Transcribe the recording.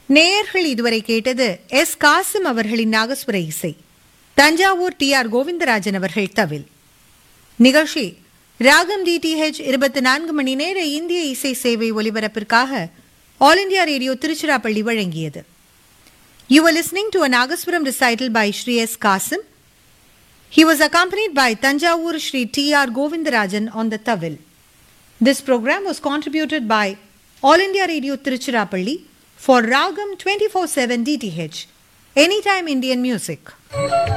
நேயர்கள் இதுவரை கேட்டது எஸ் காசிம் அவர்களின் நாகஸ்வர இசை தஞ்சாவூர் டி ஆர் கோவிந்தராஜன் அவர்கள் தவில் நிகழ்ச்சி ராகம் டிடிஹெச் இருபத்தி நான்கு மணி நேர இந்திய இசை சேவை ஒலிபரப்பிற்காக ஆல் இண்டியா ரேடியோ திருச்சிராப்பள்ளி வழங்கியது you are listening to a nagaswaram recital by Shri S Kasim He was accompanied by Tanjavur Shri T.R. Govindarajan on the Tavil. This program was contributed by All India Radio Tiruchirappalli for Ragam 24-7 DTH, Anytime Indian Music.